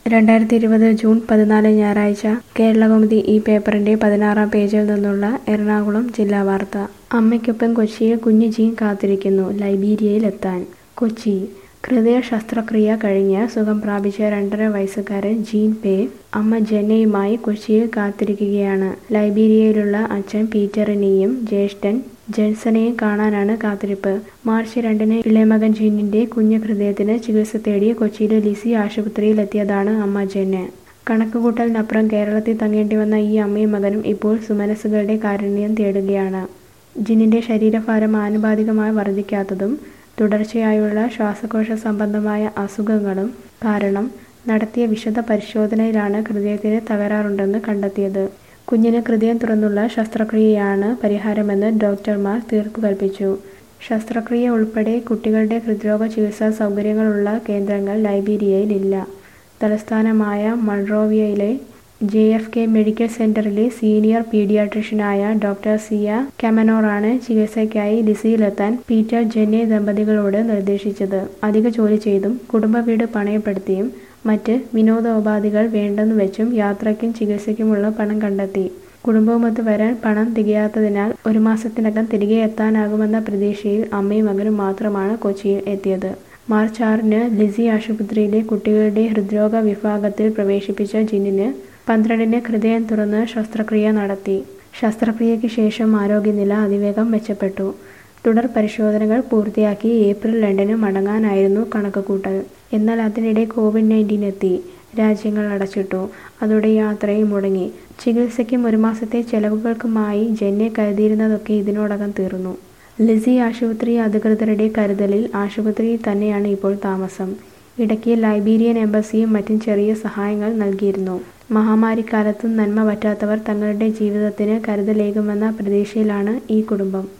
രണ്ടായിരത്തി ഇരുപത് ജൂൺ പതിനാല് ഞായറാഴ്ച കേരളകൗമുദി ഈ പേപ്പറിന്റെ പതിനാറാം പേജിൽ നിന്നുള്ള എറണാകുളം ജില്ലാ വാർത്ത അമ്മയ്ക്കൊപ്പം കൊച്ചിയിൽ കുഞ്ഞു ജീൻ കാത്തിരിക്കുന്നു ലൈബീരിയയിലെത്താൻ കൊച്ചി ഹൃദയ ശസ്ത്രക്രിയ കഴിഞ്ഞ് സുഖം പ്രാപിച്ച രണ്ടര വയസ്സുകാരൻ ജീൻ പേ അമ്മ ജെന്നയുമായി കൊച്ചിയിൽ കാത്തിരിക്കുകയാണ് ലൈബീരിയയിലുള്ള അച്ഛൻ പീറ്ററിനെയും ജ്യേഷ്ഠൻ ജെൻസനെയും കാണാനാണ് കാത്തിരിപ്പ് മാർച്ച് രണ്ടിന് ഇളയമകൻ ജീനിന്റെ കുഞ്ഞു ഹൃദയത്തിന് ചികിത്സ തേടി കൊച്ചിയിലെ ലിസി ആശുപത്രിയിലെത്തിയതാണ് അമ്മ ജെന്നെ കണക്കുകൂട്ടലിനപ്പുറം കേരളത്തിൽ തങ്ങേണ്ടി വന്ന ഈ അമ്മയും മകനും ഇപ്പോൾ സുമനസ്സുകളുടെ കാരുണ്യം തേടുകയാണ് ജിന്നിന്റെ ശരീരഭാരം ആനുപാതികമായി വർദ്ധിക്കാത്തതും തുടർച്ചയായുള്ള ശ്വാസകോശ സംബന്ധമായ അസുഖങ്ങളും കാരണം നടത്തിയ വിശദ പരിശോധനയിലാണ് ഹൃദയത്തിന് തകരാറുണ്ടെന്ന് കണ്ടെത്തിയത് കുഞ്ഞിന് ഹൃദയം തുറന്നുള്ള ശസ്ത്രക്രിയയാണ് പരിഹാരമെന്ന് ഡോക്ടർമാർ തീർപ്പു കൽപ്പിച്ചു ശസ്ത്രക്രിയ ഉൾപ്പെടെ കുട്ടികളുടെ ഹൃദ്രോഗ ചികിത്സാ സൗകര്യങ്ങളുള്ള കേന്ദ്രങ്ങൾ ലൈബീരിയയിൽ ഇല്ല തലസ്ഥാനമായ മൺറോവിയയിലെ J F K medical centre senior പീഡിയാട്രീഷ്യനായ ഡോക്ടർ സിയ കെമനോറാണ് ചികിത്സയ്ക്കായി ലിസിയിലെത്താൻ പീറ്റർ ജെന്നെ ദമ്പതികളോട് നിർദ്ദേശിച്ചത് അധിക ജോലി ചെയ്തും കുടുംബ വീട് പണയപ്പെടുത്തിയും മറ്റ് വിനോദോപാധികൾ വേണ്ടെന്ന് വെച്ചും യാത്രയ്ക്കും ചികിത്സയ്ക്കുമുള്ള പണം കണ്ടെത്തി കുടുംബവുമൊത്ത് വരാൻ പണം തികയാത്തതിനാൽ ഒരു മാസത്തിനകം തിരികെ എത്താനാകുമെന്ന പ്രതീക്ഷയിൽ അമ്മയും മകനും മാത്രമാണ് കൊച്ചിയിൽ എത്തിയത് മാർച്ച് ആറിന് ലിസി ആശുപത്രിയിലെ കുട്ടികളുടെ ഹൃദ്രോഗ വിഭാഗത്തിൽ പ്രവേശിപ്പിച്ച ജിന്നിന് പന്ത്രണ്ടിന് ഹൃദയം തുറന്ന് ശസ്ത്രക്രിയ നടത്തി ശസ്ത്രക്രിയയ്ക്ക് ശേഷം ആരോഗ്യനില അതിവേഗം മെച്ചപ്പെട്ടു തുടർ പരിശോധനകൾ പൂർത്തിയാക്കി ഏപ്രിൽ രണ്ടിന് മടങ്ങാനായിരുന്നു കണക്കുകൂട്ടൽ എന്നാൽ അതിനിടെ കോവിഡ് നയൻറ്റീൻ എത്തി രാജ്യങ്ങൾ അടച്ചിട്ടു അതോടെ യാത്രയും മുടങ്ങി ചികിത്സയ്ക്കും ഒരു മാസത്തെ ചെലവുകൾക്കുമായി ജെന്നെ കരുതിയിരുന്നതൊക്കെ ഇതിനോടകം തീർന്നു ലിസി ആശുപത്രി അധികൃതരുടെ കരുതലിൽ ആശുപത്രിയിൽ തന്നെയാണ് ഇപ്പോൾ താമസം ഇടയ്ക്ക് ലൈബീരിയൻ എംബസിയും മറ്റും ചെറിയ സഹായങ്ങൾ നൽകിയിരുന്നു മഹാമാരിക്കാലത്തും നന്മ പറ്റാത്തവർ തങ്ങളുടെ ജീവിതത്തിന് കരുതലേകുമെന്ന പ്രതീക്ഷയിലാണ് ഈ കുടുംബം